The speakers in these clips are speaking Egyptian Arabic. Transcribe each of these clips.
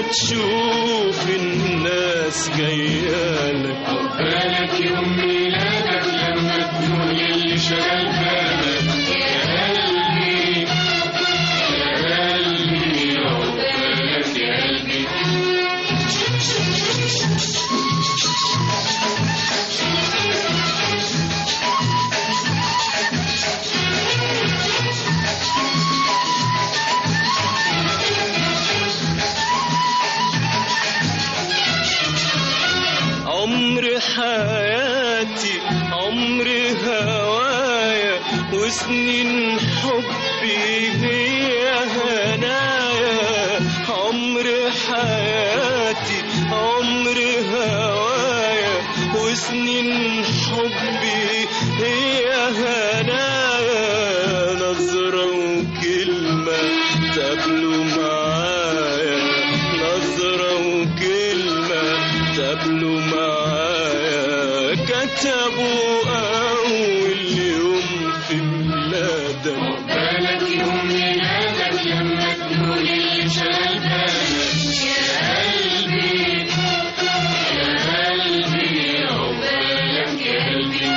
تشوف الناس جايالك بالك يوم ميلادك لما تقول اللي شغال بالك يا قلبي يا قلبي عقبالك يا قلبي عمر حياتي عمر هوايا وسنين حبي هي هنايا عمر حياتي عمر هوايا وسنين حبي هي هنايا نظرة وكلمة تقابلوا معايا نظرة وكلمة تقابلوا معايا كتبوا أول يوم في ميلادك بالك يوم ميلادك لما تقول اللي شغال بالك يا قلبي يا قلبي عقبالك يا قلبي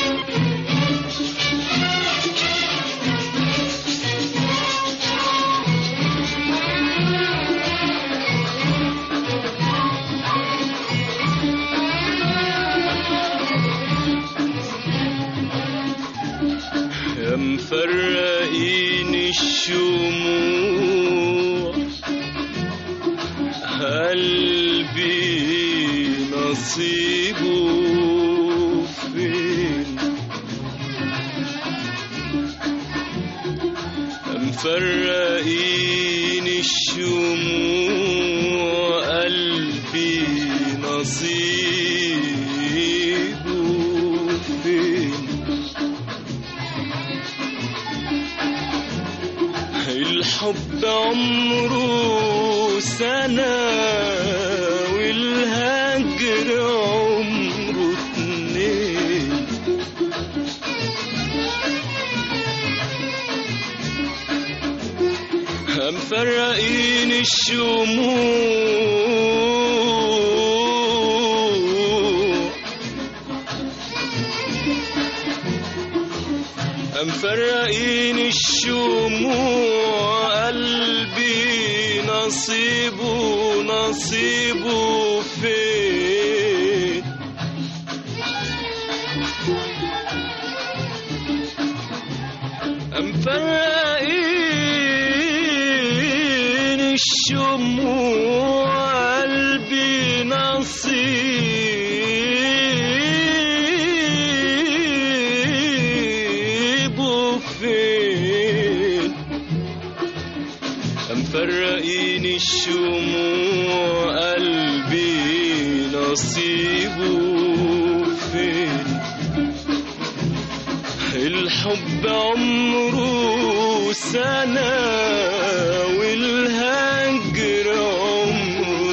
يا مفرقين الشموع قلبي نصيبه فين يا مفرقين الشموع قلبي نصيبه فين الحب عمره سنة والهجر عمره اتنين مفرقين الشموع مفرقين الشموع قلبي نصيبه نصيبه فين مفرقين الشموع قلبي نصيبه فين مفرقين الشموع قلبي نصيبه فين الحب عمره سنة والهجر عمره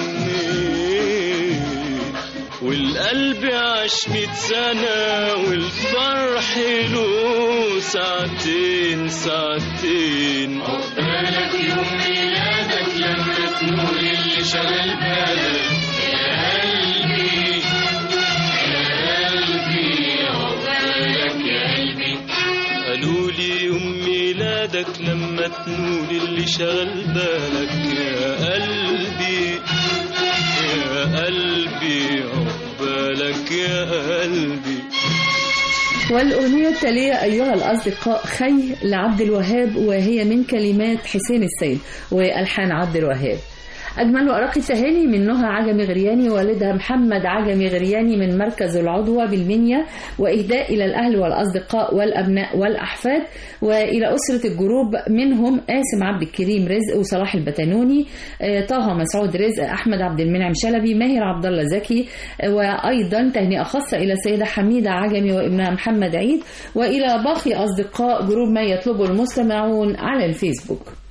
اتنين والقلب عاش ميت سنة والفرح له ساعتين ساعتين بالك يوم ميلادك لما تقول اللي شغال بالك يا قلبي يا قلبي عقبالك يا قلبي قالوا لي يوم ميلادك لما تنول اللي شغل بالك يا قلبي يا قلبي عقبالك يا قلبي والأغنية التالية أيها الأصدقاء خي لعبد الوهاب وهي من كلمات حسين السيد وألحان عبد الوهاب أجمل وأرق التهاني من نهى عجمي غرياني والدها محمد عجمي غرياني من مركز العضوة بالمنيا وإهداء إلى الأهل والأصدقاء والأبناء والأحفاد وإلى أسرة الجروب منهم قاسم عبد الكريم رزق وصلاح البتنوني آه، طه مسعود رزق أحمد عبد المنعم شلبي ماهر عبد الله زكي آه، وأيضا تهنئة خاصة إلى السيدة حميدة عجمي وابنها محمد عيد وإلى باقي أصدقاء جروب ما يطلبه المستمعون على الفيسبوك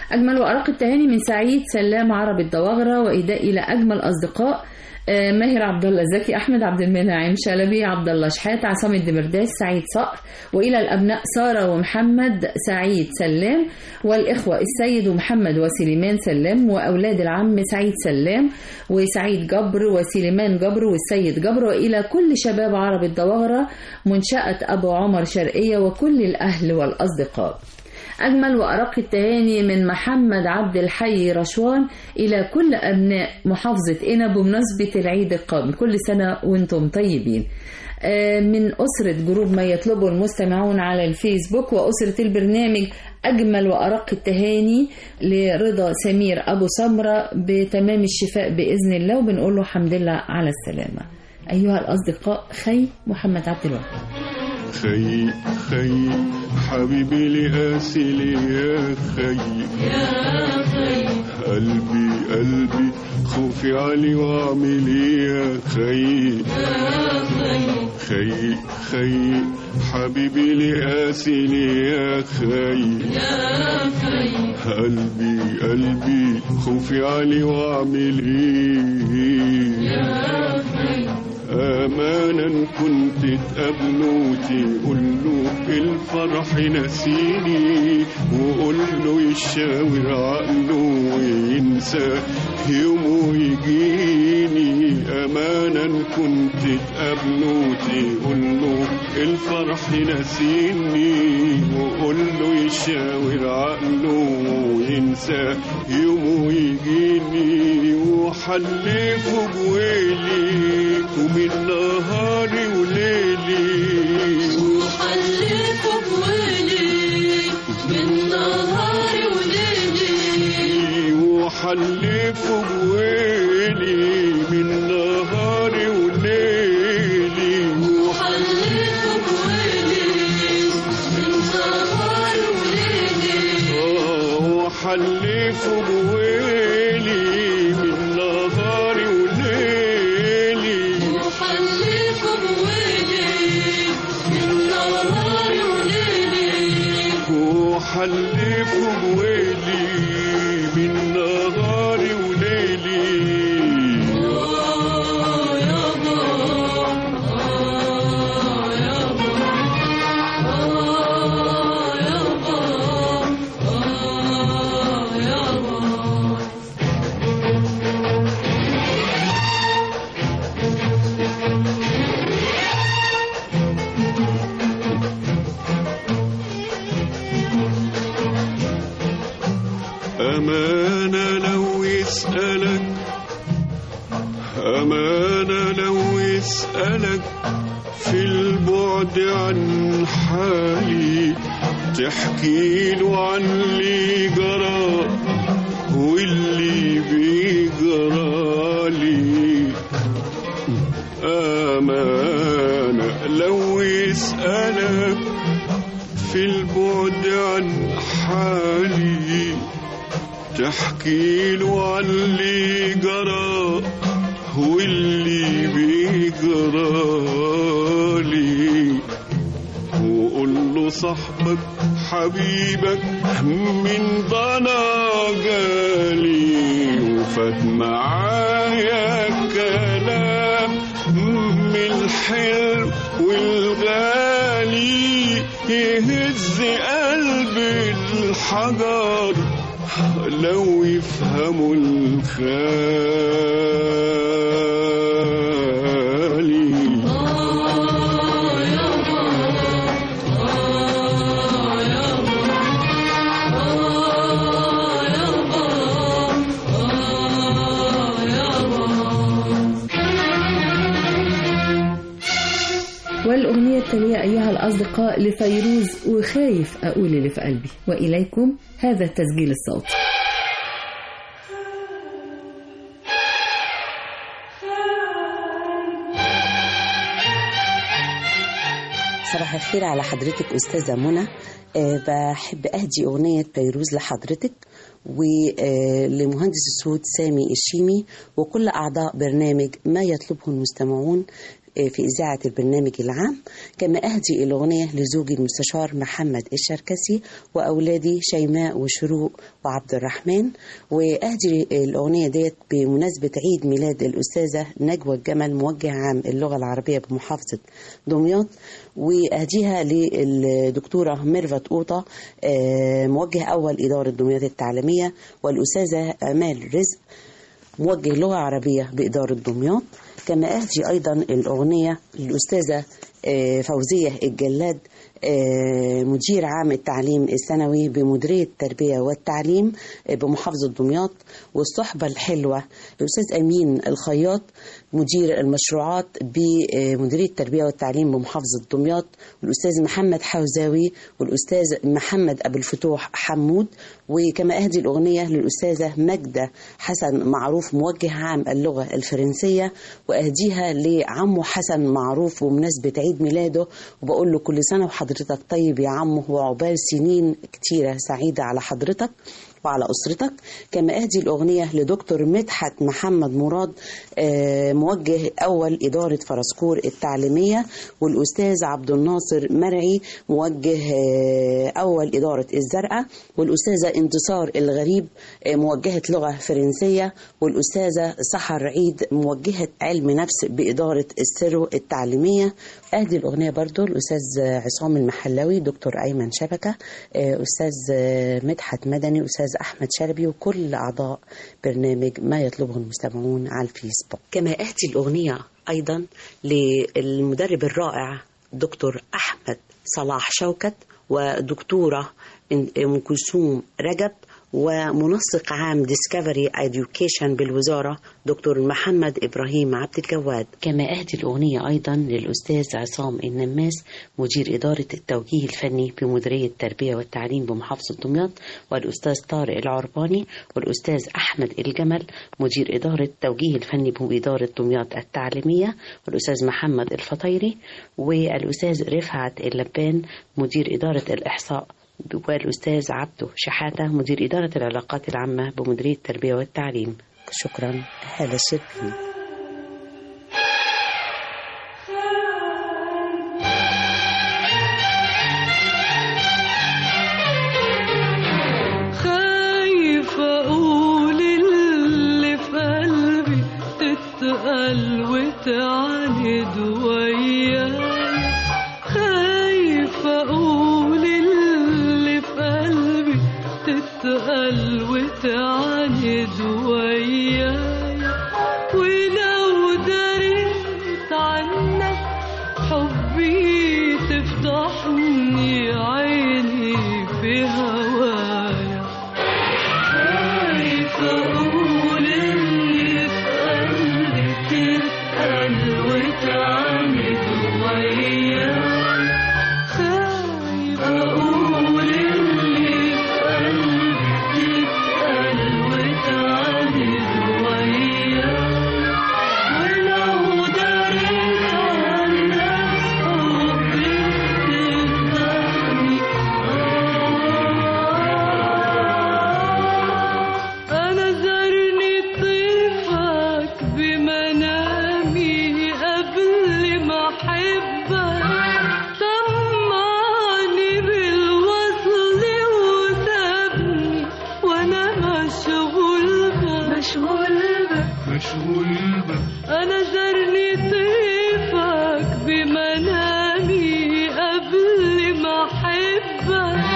أجمل وأرق التهاني من سعيد سلام عرب الدواغرة وإهداء إلى أجمل أصدقاء آه، ماهر عبد الله زكي احمد عبد المنعم شلبي عبد الله شحات عصام الدمرداس سعيد صقر والى الابناء ساره ومحمد سعيد سلام والاخوه السيد ومحمد وسليمان سلام واولاد العم سعيد سلام وسعيد جبر وسليمان جبر والسيد جبر والى كل شباب عرب الدواغره منشاه ابو عمر شرقيه وكل الاهل والاصدقاء أجمل وأرق التهاني من محمد عبد الحي رشوان إلى كل أبناء محافظة قنا بمناسبة العيد القادم كل سنة وانتم طيبين آه، من أسرة جروب ما يطلبه المستمعون على الفيسبوك وأسرة البرنامج أجمل وأرق التهاني لرضا سمير أبو سمرة بتمام الشفاء بإذن الله وبنقول له حمد لله على السلامة أيها الأصدقاء خي محمد عبد الوهاب خي خي حبيبي لآسلي يا خي قلبي قلبي خوفي علي واعملي يا خي خي خي حبيبي لآسلي يا خي قلبي قلبي خوفي علي واعملي امانا كنت تقابله تقول له الفرح نسيني وقول له يشاور عقله وينسى يومه يجيني امانا كنت تقابله تقول له الفرح نسيني وقول له يشاور عقله وينسى يومه يجيني وحلفه بويلي ومن نهاري وليلي وحلفه بويلي من نهاري وليلي وحلفه بويلي من نهاري وليلي وحلفه بويلي من نهاري وليلي آه، وحلفه بويلي من نهاري وليلي وحلفه بويلي من نهاري وليلي وحلفه بويلي من نهاري وليلي آه يابا آه يابا آه يابا آه يابا أمانة لو يسألك أمانة لو يسألك في البعد عن حالي تحكي له عن اللي جرى واللي بيجرالي أمانة لو يسألك في البعد عن حالي تحكي له عن اللي جرى واللي بيجرالي وقول له صاحبك حبيبك من ضنا جالي وفات معايا كلام من الحلو والغالي يهز قلب الحجر لو يفهموا الخالي والأغنية التالية أيها الأصدقاء لفيروز وخايف أقول اللي في قلبي وإليكم هذا التسجيل الصوتي صباح الخير على حضرتك أستاذة منى أه بحب أهدي أغنية فيروز لحضرتك ولمهندس الصوت سامي الشيمي وكل أعضاء برنامج ما يطلبه المستمعون آه، في إذاعة البرنامج العام كما أهدي الأغنية لزوجي المستشار محمد الشركسي وأولادي شيماء وشروق وعبد الرحمن وأهدي الأغنية ديت بمناسبة عيد ميلاد الأستاذة نجوى الجمل موجه عام اللغة العربية بمحافظة دمياط وأهديها للدكتورة ميرفت قوطة آه، موجه أول إدارة دمياط التعليمية والأستاذة أمال رزق موجه لغة عربية بإدارة دمياط كما أهدي أيضا الأغنية للأستاذة آه، فوزية الجلاد آه، مدير عام التعليم الثانوي بمديرية التربية والتعليم آه، بمحافظة دمياط والصحبة الحلوة الأستاذ أمين الخياط مدير المشروعات بمديرية التربية والتعليم بمحافظة دمياط والأستاذ محمد حوزاوي والأستاذ محمد أبو الفتوح حمود وكما أهدي الأغنية للأستاذة ماجدة حسن معروف موجه عام اللغة الفرنسية وأهديها لعمه حسن معروف بمناسبة عيد ميلاده وبقول له كل سنة وحضرتك طيب يا عمه وعقبال سنين كتيرة سعيدة على حضرتك وعلى أسرتك كما أهدي الأغنية لدكتور مدحت محمد مراد آه، موجه أول إدارة فرسكور التعليمية والأستاذ عبد الناصر مرعي موجه آه، أول إدارة الزرقاء والأستاذة انتصار الغريب آه، موجهة لغة فرنسية والأستاذة سحر عيد موجهة علم نفس بإدارة السرو التعليمية أهدي الأغنية برضو الأستاذ عصام المحلاوي دكتور أيمن شبكة آه، أستاذ آه، مدحت مدني أستاذ أحمد شلبي وكل أعضاء برنامج ما يطلبه المستمعون على الفيسبوك كما أهدي الأغنية أيضا للمدرب الرائع دكتور أحمد صلاح شوكت ودكتورة أم كلثوم رجب ومنسق عام ديسكفري Education بالوزارة دكتور محمد إبراهيم عبد الجواد كما أهدي الأغنية أيضا للأستاذ عصام النماس مدير إدارة التوجيه الفني بمديرية التربية والتعليم بمحافظة دمياط والأستاذ طارق العرباني والأستاذ أحمد الجمل مدير إدارة التوجيه الفني بإدارة دمياط التعليمية والأستاذ محمد الفطيري والأستاذ رفعت اللبان مدير إدارة الإحصاء والأستاذ عبده شحاتة مدير إدارة العلاقات العامة بمديرية التربية والتعليم شكرا هالة الشربيني خايف اقول اللي في قلبي تتقل وتعاند وياي خايف اقول اللي في قلبي تتقل وتعاند وياي ولو دريت عنك حبي تفضحني عيني في هوايا خايف اقول اللي في قلبي تتقل وتعاند وياي خايف اقول اللي في قلبي تتقل وتعاند وياي ولو دريت عنك حبي تفضحني أنا زرني طيفك بمنامي قبل ما أحبك طمعني بالوصل وسابني وأنا مشغول بك مشغول بك مشغول بك أنا زرني طيفك بمنامي قبل ما أحبك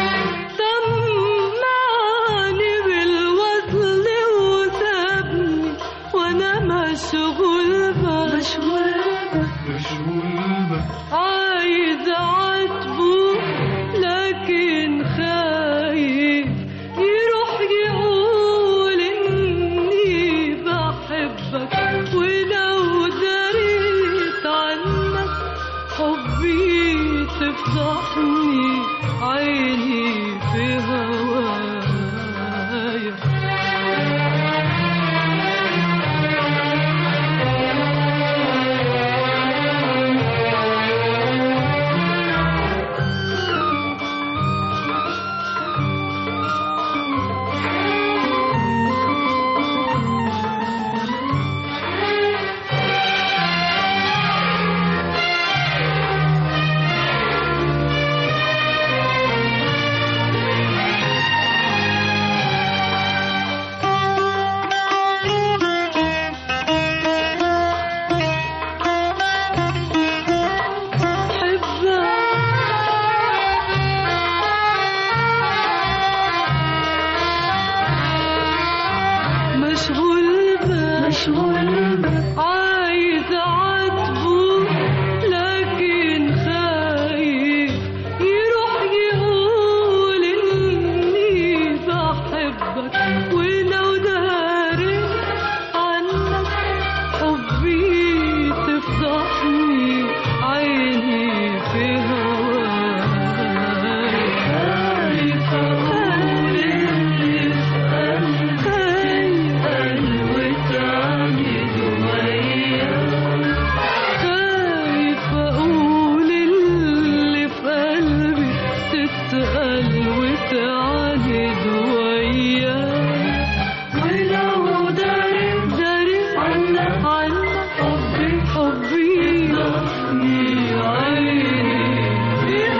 طمعني بالوصل وسابني وأنا مشغول بك مشغول بك مشغول بك عايز أعاتبه لكن خايف يروح يقول إني بحبك ولو دريت عنك حبي تفضحني عيني في هوايا مشغول بك عايز اعاتبه لكن خايف يروح يقول اني بحبك ولو داري عنك حبي تفضحني عيني في هواك خايف اقول اللي في قلبي وتعمد وياك خايف اقول اللي في قلبي تتقل وتعاند وياك ولو داري داري عنك عنك حبي حبي ضحني عيني في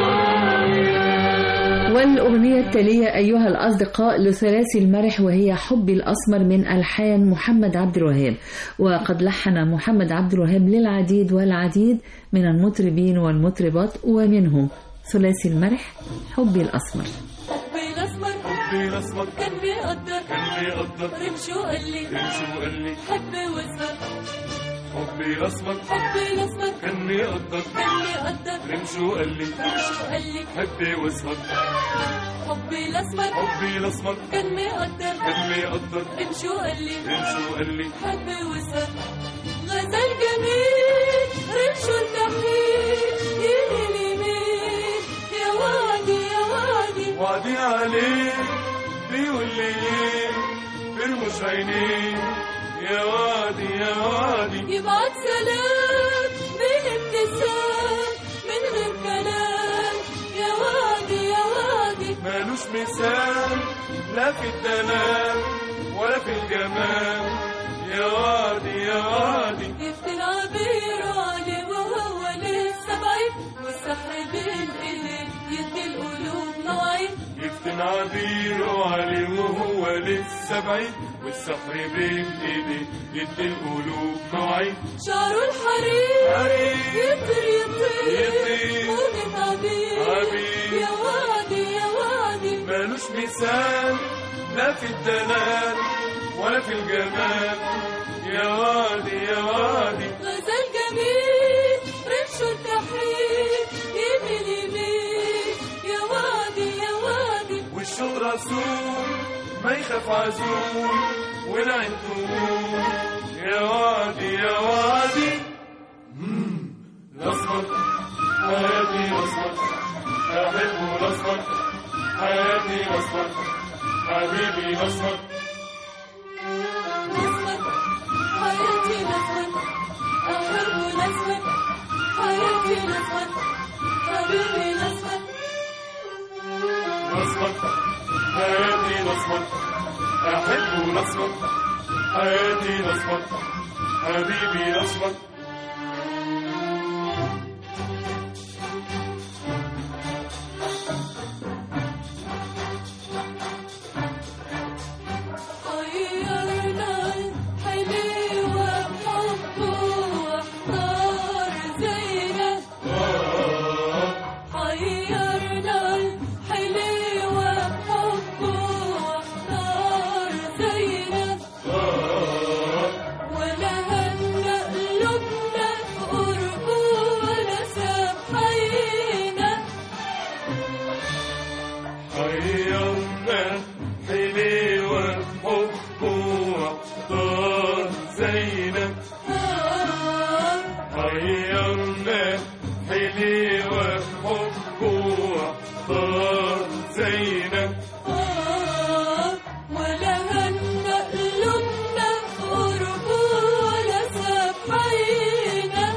هواك والأغنية التالية أيها الأصدقاء لثلاثي المرح وهي حبي الأسمر من ألحان محمد عبد الوهاب وقد لحن محمد عبد الوهاب للعديد والعديد من المطربين والمطربات ومنهم ثلاثي المرح حبي الأسمر حبي الاسمر حبي الأسمر كان بيقدر كان بيقدر رمشو قال لي يمشي وقال لي حبي واسمر حبي الأسمر حبي الاسمر كان بيقدر كان بيقدر يمشي وقال لي رمشو قال لي حبي واسمر حبي الاسمر حبي الأسمر كان بيقدر كان بيقدر رمشو قال لي يمشي وقال لي حبي واسمر غزل جميل رمشو التحليل يلي اليمين يا وادي يا وادي وعدي عليه بيقول لي ايه برمش عينيه يا وادي يا وادي يبعت سلام من ابتسام من غير كلام يا وادي يا وادي مالوش مثال لا في الدلال ولا في الجمال يا وادي يا وادي يفتن عبير علي وهو لسه بعيد والسحر بين ايديه يدي القلوب مواعيد يفتن عبيره عليه وهو لسه بعيد والسحر بين ايديه يدي القلوب مواعيد شعره الحرير حرير يطير يطير يطير. موجة عبير عبير. يا وادي يا وادي مالوش مثال لا في الدلال ولا في الجمال يا وادي يا وادي غزل جميل رمش التحرير يمين يمين يا وادي يا وادي والشوق رسول ما يخاف عزول والعين تقول يا وادي يا وادي مم، الأسمر حياتي الأسمر أحبه الأسمر حياتي الأسمر حبيبي الأسمر الأسود حياتي الأسود أحب الأسود حياتي الأسود حبيبي الأسود الأسمر حياتي الأسمر أحبه الأسمر حياتي الأسمر حبيبي الأسمر حيرنا الحلوة بحبه واختار زينب حيرنا الحلوة بحبه واختار زينب ولا هنأ قلوبنا بقربه ولا ساب حينا حيرنا حليوة حبه واختار زينب حيرنا حليوة حبه واختار زينب ولا هنأ قلوبنا بقربه ولا ساب حينا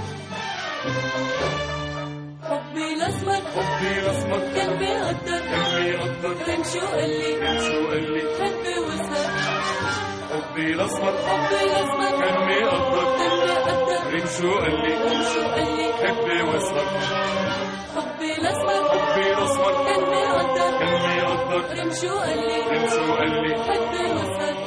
حبي الأسود حبي الأسمر كان بيقدر كان بيقدر رمشو قال لي يمشي وقال لي حبي وساب حبي الأسمر حبي الأسود كان بيقدر كان بيقدر رمشو قال لي رمشو قال لي حبي واسمر حبي الأسود حبي الأسمر كان بيقدر كان بيقدر رمشو قال لي رمشو قال لي حبي وساب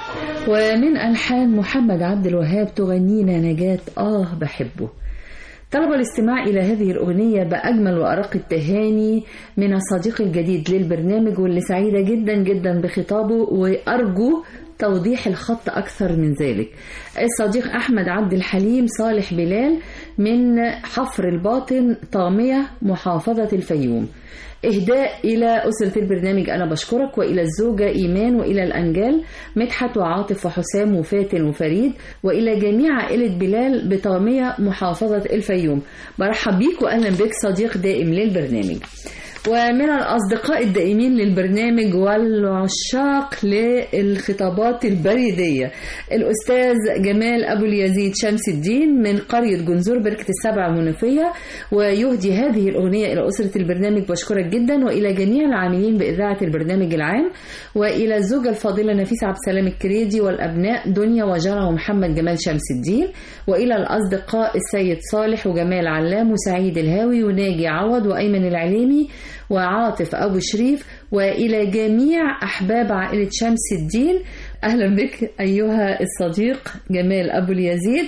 ومن ألحان محمد عبد الوهاب تغنينا نجاة آه بحبه طلب الاستماع إلى هذه الأغنية بأجمل وأرق التهاني من الصديق الجديد للبرنامج واللي سعيدة جدا جدا بخطابه وأرجو توضيح الخط أكثر من ذلك الصديق أحمد عبد الحليم صالح بلال من حفر الباطن طامية محافظة الفيوم إهداء إلى أسرة البرنامج أنا بشكرك وإلى الزوجة إيمان وإلى الأنجال مدحت وعاطف وحسام وفاتن وفريد وإلى جميع عائلة بلال بطامية محافظة الفيوم برحب بيك وأهلا بك صديق دائم للبرنامج ومن الأصدقاء الدائمين للبرنامج والعشاق للخطابات البريدية الأستاذ جمال أبو اليزيد شمس الدين من قرية جنزور بركة السبع المنوفية ويهدي هذه الأغنية إلى أسرة البرنامج بشكرك جدا وإلى جميع العاملين بإذاعة البرنامج العام وإلى الزوجة الفاضلة نفيسة عبد السلام الكريدي والأبناء دنيا وجرى ومحمد جمال شمس الدين وإلى الأصدقاء السيد صالح وجمال علام وسعيد الهاوي وناجي عوض وأيمن العليمي وعاطف أبو شريف وإلى جميع أحباب عائلة شمس الدين أهلا بك أيها الصديق جمال أبو اليزيد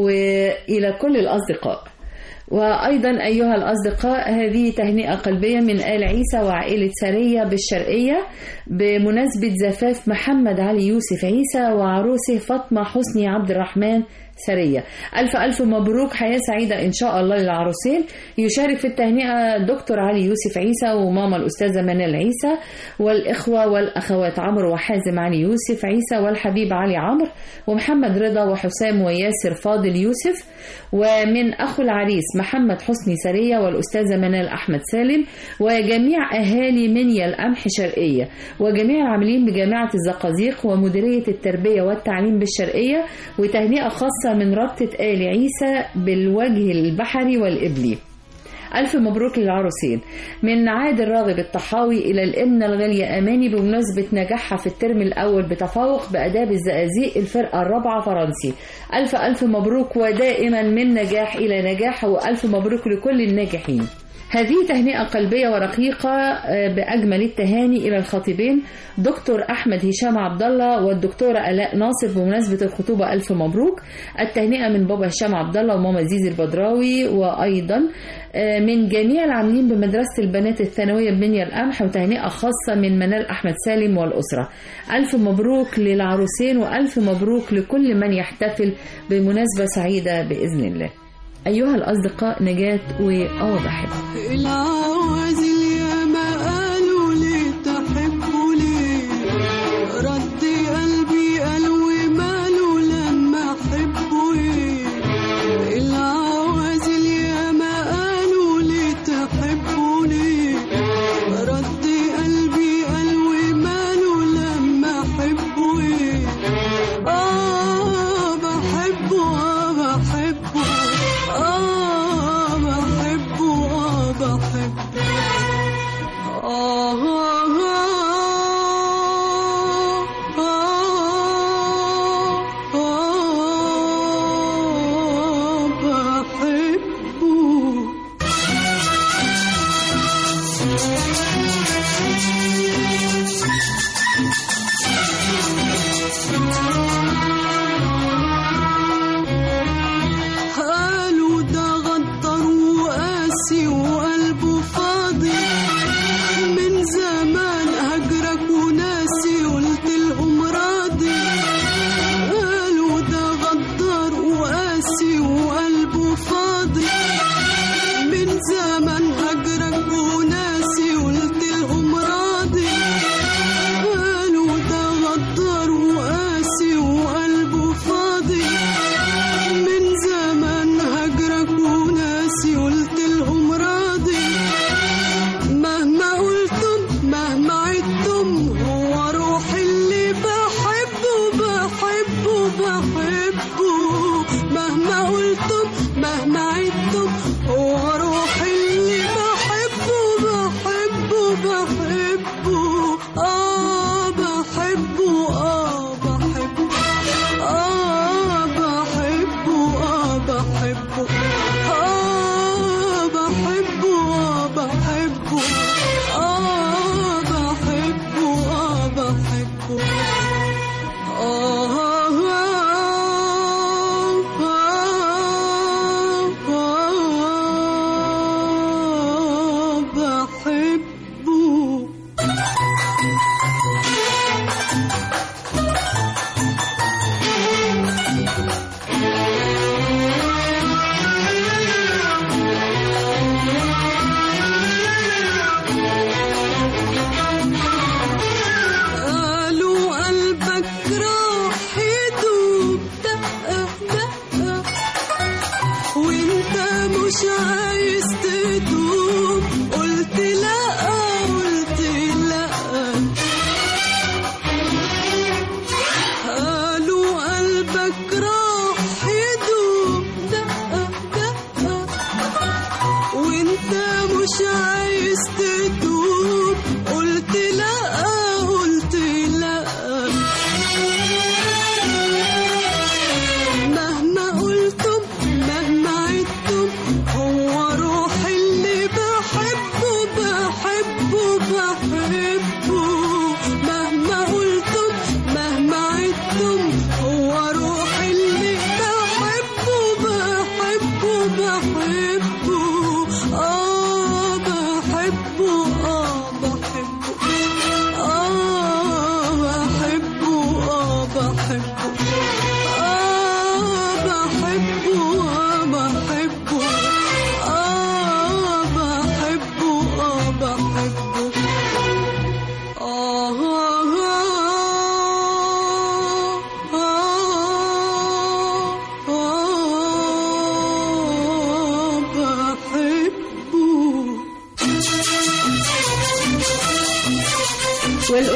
وإلى كل الأصدقاء وأيضا أيها الأصدقاء هذه تهنئة قلبية من آل عيسى وعائلة سرية بالشرقية بمناسبة زفاف محمد علي يوسف عيسى وعروسه فاطمة حسني عبد الرحمن سرية ألف ألف مبروك حياة سعيدة إن شاء الله للعروسين يشارك في التهنئة دكتور علي يوسف عيسى وماما الأستاذة منال عيسى والإخوة والأخوات عمرو وحازم علي يوسف عيسى والحبيب علي عمرو ومحمد رضا وحسام وياسر فاضل يوسف ومن أخو العريس محمد حسني سرية والأستاذة منال أحمد سالم وجميع أهالي منيا القمح شرقية وجميع العاملين بجامعة الزقازيق ومديرية التربية والتعليم بالشرقية وتهنئة خاصة من رابطة آل عيسى بالوجه البحري والإبلي ألف مبروك للعروسين من عادل راغب الطحاوي إلى الإمنة الغالية أماني بمناسبة نجاحها في الترم الأول بتفوق بأداب الزقازيق الفرقة الرابعة فرنسي ألف ألف مبروك ودائما من نجاح إلى نجاح وألف مبروك لكل الناجحين هذه تهنئة قلبية ورقيقة بأجمل التهاني إلى الخطيبين دكتور أحمد هشام عبد الله والدكتورة آلاء ناصر بمناسبة الخطوبة ألف مبروك التهنئة من بابا هشام عبد الله وماما زيزي البدراوي وأيضا من جميع العاملين بمدرسة البنات الثانوية بمنيا القمح وتهنئة خاصة من منال أحمد سالم والأسرة ألف مبروك للعروسين وألف مبروك لكل من يحتفل بمناسبة سعيدة بإذن الله أيها الأصدقاء نجاة وآه بحب العوازل يا ما قالوا لي تحبوا لي رد قلبي قال وماله لما احبه ايه العوازل يا ما قالوا لي تحبوا لي رد قلبي قال وماله لما احبه ايه اه بحبه اه بحبه اه بحبه اه بحبه آه آه بحبه قالوا ده غدر وقاسي وقلبه فاضي من زمان هجرك وناسي قلت لهم راضي قالوا ده غدر وقاسي وقلبه فاضي من زمان هجرك وناسي قلت لهم راضي قالوا ده غدر وقاسي وقلبه فاضي من زمان هجرك وناسي قلت لهم راضي مهما قلتم مهما عدتم هو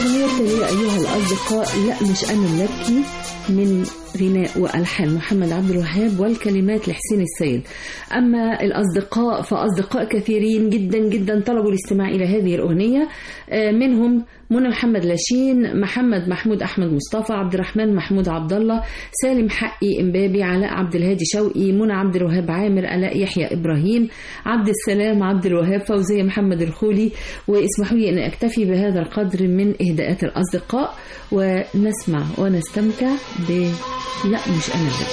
والأغنية التالية أيها الأصدقاء لا مش أنا اللي أبكي من غناء وألحان محمد عبد الوهاب والكلمات لحسين السيد أما الأصدقاء فأصدقاء كثيرين جدا جدا طلبوا الاستماع إلى هذه الأغنية آه، منهم منى محمد لاشين محمد محمود أحمد مصطفى عبد الرحمن محمود عبد الله سالم حقي إمبابي علاء عبد الهادي شوقي منى عبد الوهاب عامر آلاء يحيى إبراهيم عبد السلام عبد الوهاب فوزية محمد الخولي واسمحوا لي أن أكتفي بهذا القدر من إهداءات الأصدقاء ونسمع ونستمتع ب لا مش أنا ده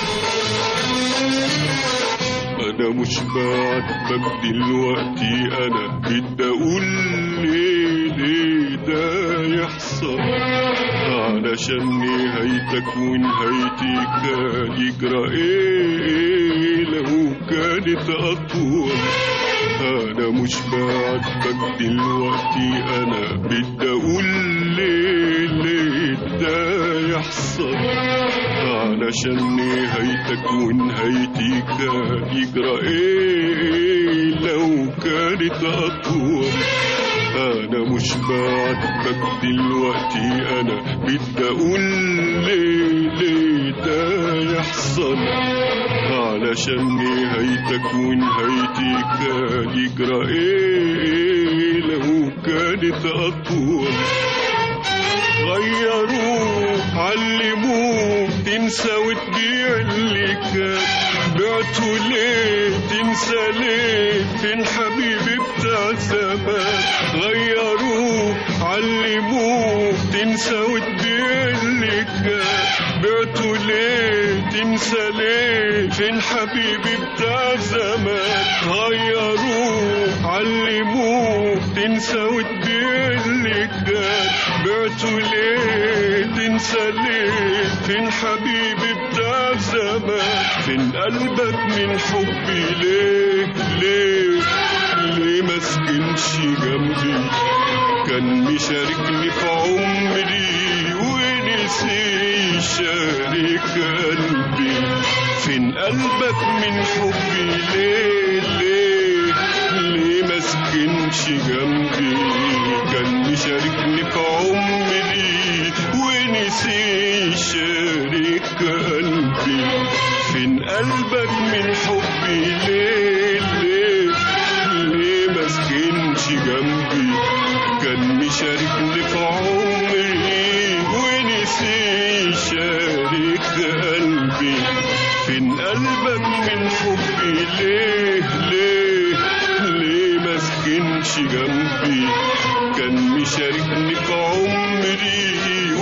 انا مش بعاتبك دلوقتي انا بدي اقول ليه ليه ده يحصل علشان نهايتك ونهايتي كان يجرى ايه لو كانت اطول انا مش بعاتبك دلوقتي انا بدي اقول ليه ليه ده يحصل علشان نهايتك ونهايتي كان يجرى ايه لو كانت اطول انا مش بعاتبك دلوقتي انا بدي اقول ليه ليه ده يحصل علشان نهايتك ونهايتي كان يجرى ايه لو كانت اطول غيروه علموه تنسى وتبيع اللي كان بعته ليه تنسى ليه فين حبيبي بتاع زمان غيروه علموه تنسى وتبيع اللي كان بعته ليه تنسى ليه فين حبيبي بتاع زمان غيروه علموه تنسى وتبيع اللي كان بعته ليه تنسى ليه فين حبيبي بتاع زمان فين قلبك من حبي ليه ليه ليه ما سكنش جنبي كان مشاركني في عمري ونسي يشارك قلبي فين قلبك من حبي ليه ليه ليه ما سكنش جنبي كان مشاركني في عمري ونسي يشارك قلبي فين قلبك من حبي ليه ليه ليه ما سكنش جنبي كان مشاركني في عمري ونسي يشارك قلبي فين قلبك من حبي ليه ليه ليه ما سكنش جنبي كان مشاركني في عمري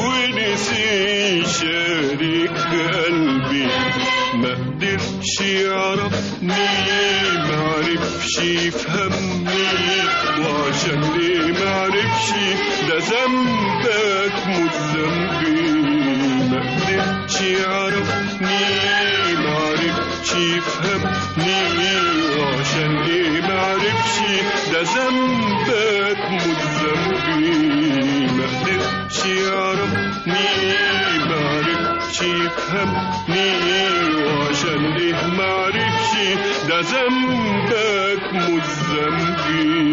ونسي يشارك قلبي ما قدرش يعرفني ما عرفش يفهمني وعشان ليه ما عرفش ده ذنبك مش ذنبي ما قدرش يعرفني ما عرفش يفهمني وعشان ليه ما عرفش ده ذنبك مش ذنبي ما قدرش يعرفني ما عرفش يفهمني وعشان ليه ما عرفش ده ذنبك مش ذنبي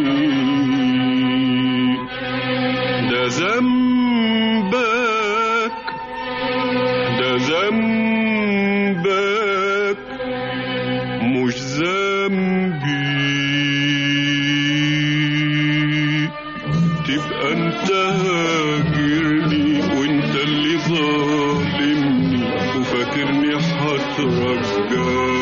ده ذنبك ده ذنبك مش ذنبي تبقى انت هاجرني وانت اللي ظالمني وفاكرني هترجاك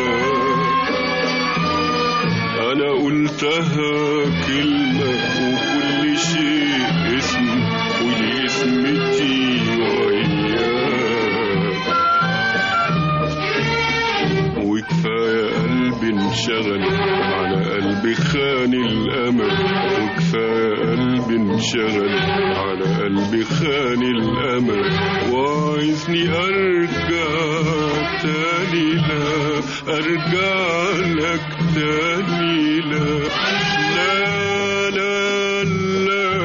انا قلتها كلمة وكل شيء اسم ودي اسمتي وياك وكفاية قلبي انشغل على قلبي خان الأمل وكفاية قلبي انشغل على قلبي خان الأمل وعايزني أرجع تاني لا أرجع لك تاني لا لا لا لا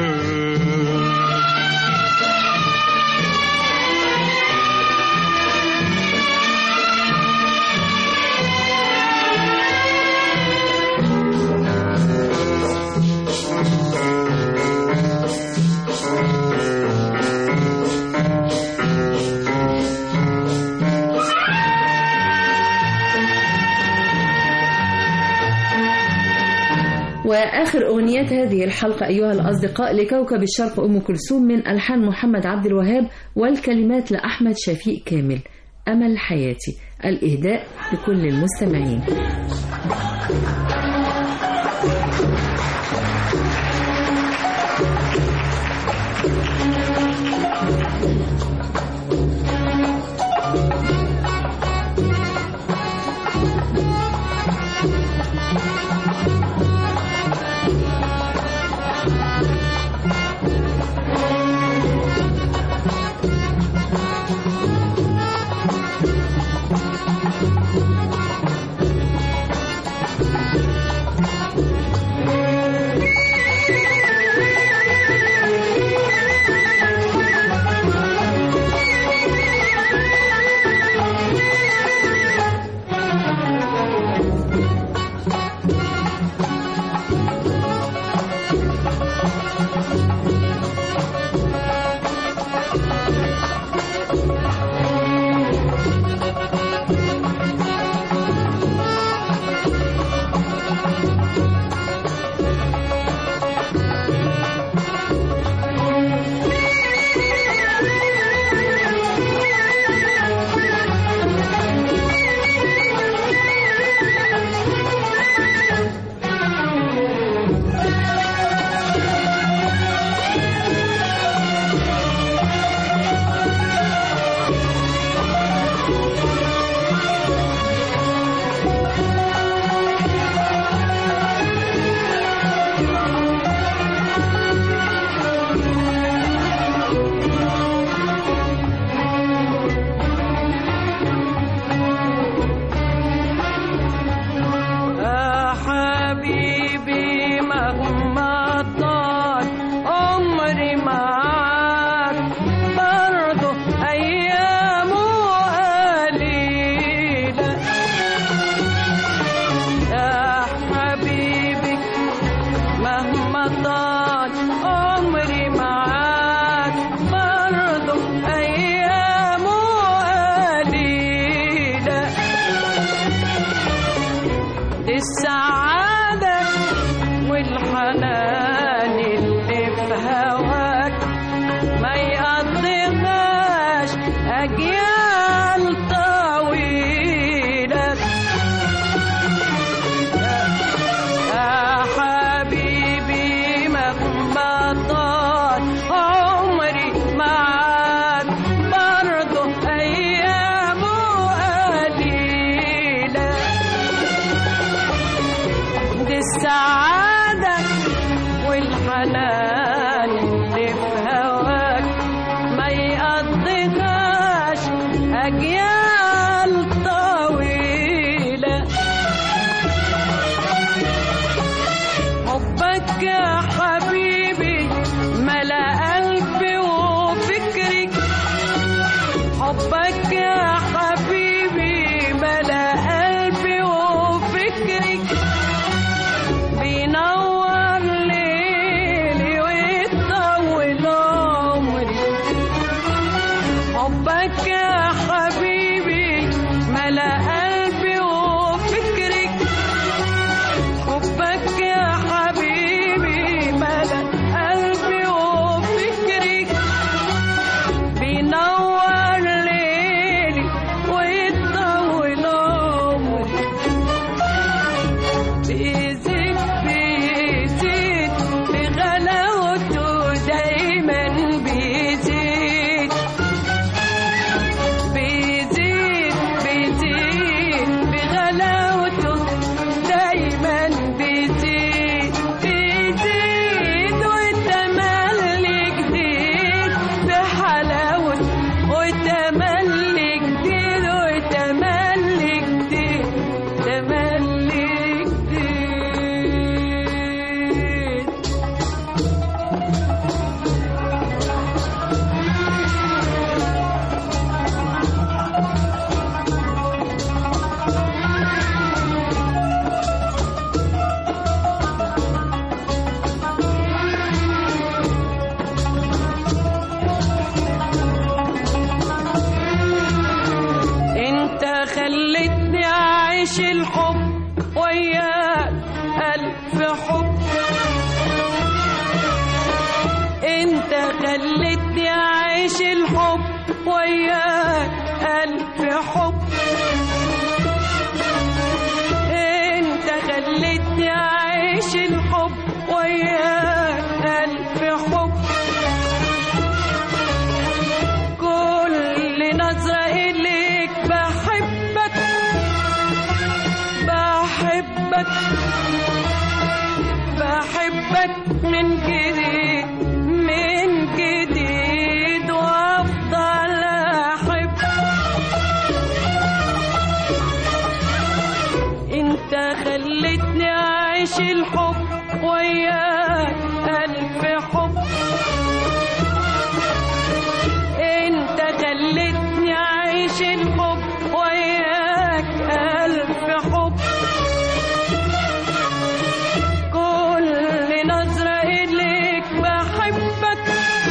وآخر أغنيات هذه الحلقة أيها الأصدقاء لكوكب الشرق أم كلثوم من ألحان محمد عبد الوهاب والكلمات لأحمد شفيق كامل أمل حياتي الإهداء لكل المستمعين يا حبيبي مهما طال عمري معاك برضه أيامه قليلة يا حبيبي مهما طال عمري معاك برضه أيامه قليلة السعادة والحنان اللي في هواك ما يقضيهاش أجيال طويلة يا حبيبي مهما طال عمري معاك برضه أيامه قليلة دي السعادة والحنان اللي في هواك ما يقضيهاش أجيال طويلة حبك يا حبيبي ملا قلبي وفكري حبك يا حبيبي ملا قلبي وفكري بينور ليلي ويطول عمري حبك يا حبيبي ملا قلبي وفكري حبك يا حبيبي ملا قلبي وفكري بينور ليلي ويطول عمري بيزيد بيزيد بغلاوته دايما بيزيد بيزيد بيزيد وياك ألف حب انت خلتني أعيش الحب وياك ألف حب كل نظرة إليك بحبك بحبك بحبك من جديد من جديد وافضل احب انت خلتني اعيش الحب وياك الف حب انت خلتني اعيش الحب وياك الف حب كل نظرة إليك بحبك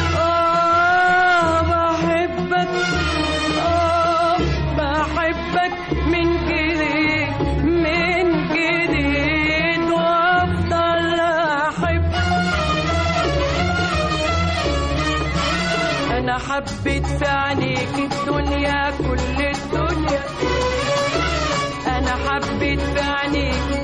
آه بحبك آه بحبك من جديد من جديد وأفضل أحب أنا حبيت في عينيك الدنيا كل الدنيا أنا حبيت في عينيك